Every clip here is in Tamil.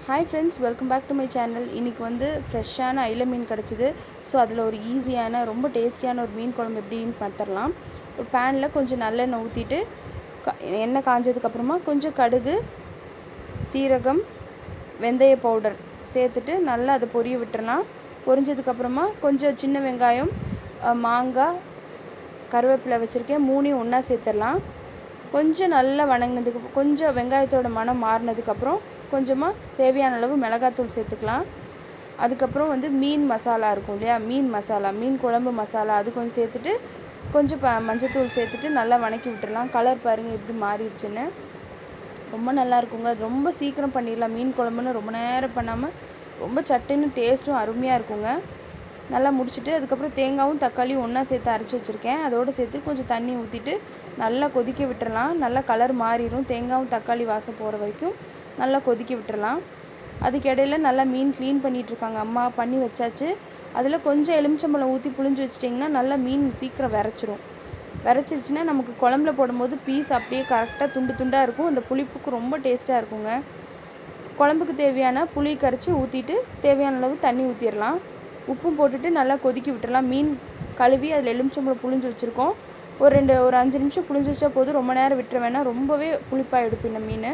hi friends welcome back to my channel இன்றைக்கி வந்து ஃப்ரெஷ்ஷான ஐல மீன் கிடச்சிது ஸோ அதில் ஒரு ஈஸியான ரொம்ப டேஸ்டியான ஒரு மீன் குழம்பு எப்படின்னு பார்த்துடலாம் ஒரு பேனில் கொஞ்சம் நல்லெண்ணெய் ஊற்றிட்டு க எண்ணெய் காஞ்சதுக்கப்புறமா கொஞ்சம் கடுகு சீரகம் வெந்தய பவுடர் சேர்த்துட்டு நல்லா அதை பொரிய விட்டுறலாம் பொரிஞ்சதுக்கப்புறமா கொஞ்சம் சின்ன வெங்காயம் அஹ், மாங்காய் கருவேப்பிலை வச்சுருக்கேன் மூணையும் ஒன்றா சேர்த்துடலாம் கொஞ்சம் நல்லா வணங்கினதுக்கு கொஞ்சம் வெங்காயத்தோட மனம் மாறினதுக்கப்புறம் கொஞ்சமாக தேவையான அளவு மிளகாத்தூள் சேர்த்துக்கலாம் அதுக்கப்புறம் வந்து மீன் மசாலா இருக்கும் இல்லையா மீன் மசாலா மீன் குழம்பு மசாலா அது கொஞ்சம் சேர்த்துட்டு கொஞ்சம் ப மஞ்சத்தூள் சேர்த்துட்டு நல்லா வணக்கி விட்டுறலாம் கலர் பாருங்கள் எப்படி மாறிடுச்சுன்னு ரொம்ப நல்லா இருக்குங்க அது ரொம்ப சீக்கிரம் பண்ணிடலாம் மீன் குழம்புன்னு ரொம்ப நேரம் பண்ணாமல் ரொம்ப சட்டுன்னு டேஸ்ட்டும் அருமையாக இருக்குங்க நல்லா முடிச்சுட்டு அதுக்கப்புறம் தேங்காயும் தக்காளியும் ஒன்றா சேர்த்து அரைச்சி வச்சுருக்கேன் அதோடு சேர்த்து கொஞ்சம் தண்ணி ஊற்றிட்டு நல்லா கொதிக்க விட்டுறலாம் நல்லா கலர் மாறிடும் தேங்காயும் தக்காளி வாசம் போகிற வரைக்கும் நல்லா கொதிக்க விட்டுறலாம் அதுக்கு இடையில நல்லா மீன் க்ளீன் பண்ணிட்டு இருக்காங்க அம்மா பண்ணி வச்சாச்சு அதில் கொஞ்சம் எலுமிச்சம்பழம் ஊற்றி புளிஞ்சு வச்சிட்டிங்கன்னா நல்லா மீன் சீக்கிரம் விரைச்சிரும் விரைச்சிருச்சுன்னா நமக்கு குழம்புல போடும்போது பீஸ் அப்படியே கரெக்டாக துண்டு துண்டாக இருக்கும் அந்த புளிப்புக்கு ரொம்ப டேஸ்ட்டாக இருக்குங்க குழம்புக்கு தேவையான புளி கரைச்சி ஊற்றிட்டு தேவையான அளவு தண்ணி ஊற்றிடலாம் உப்பும் போட்டுட்டு நல்லா கொதிக்க விட்டுறலாம் மீன் கழுவி அதில் எலுமிச்சம்பழம் புளிஞ்சு வச்சுருக்கோம் ஒரு ரெண்டு ஒரு அஞ்சு நிமிஷம் புளிஞ்சு வச்சா போதும் ரொம்ப நேரம் விட்டுற வேணாம் ரொம்பவே புளிப்பாக எடுப்பு இந்த மீன்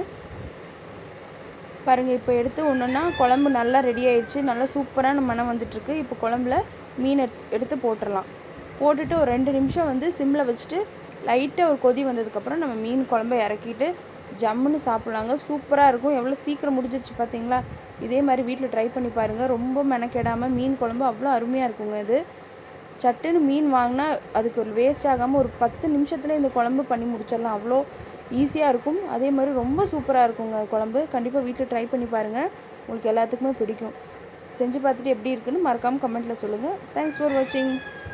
பாருங்கள் இப்போ எடுத்து ஒன்றுன்னா குழம்பு நல்லா ரெடி ஆயிடுச்சு நல்லா சூப்பரான மனம் வந்துட்டுருக்கு இப்போ குழம்புல மீன் எடுத்து எடுத்து போட்டுடலாம் போட்டுட்டு ஒரு ரெண்டு நிமிஷம் வந்து சிம்மில் வச்சுட்டு லைட்டாக ஒரு கொதி வந்ததுக்கப்புறம் நம்ம மீன் குழம்ப இறக்கிட்டு ஜம்முன்னு சாப்பிட்லாங்க சூப்பராக இருக்கும் எவ்வளோ சீக்கிரம் முடிஞ்சிருச்சு பார்த்தீங்களா இதே மாதிரி வீட்டில் ட்ரை பண்ணி பாருங்கள் ரொம்ப மெனக்கெடாமல் மீன் குழம்பு அவ்வளோ அருமையாக இருக்குங்க இது சட்டுன்னு மீன் வாங்கினா அதுக்கு ஒரு வேஸ்ட் ஆகாமல் ஒரு பத்து நிமிஷத்தில் இந்த குழம்பு பண்ணி முடிச்சிடலாம் அவ்வளோ ஈஸியாக இருக்கும் அதே மாதிரி ரொம்ப சூப்பராக இருக்குங்க குழம்பு கண்டிப்பாக வீட்டில் ட்ரை பண்ணி பாருங்கள் உங்களுக்கு எல்லாத்துக்குமே பிடிக்கும் செஞ்சு பார்த்துட்டு எப்படி இருக்குன்னு மறக்காமல் கமெண்ட்டில் சொல்லுங்கள் தேங்க்ஸ் ஃபார் வாட்சிங்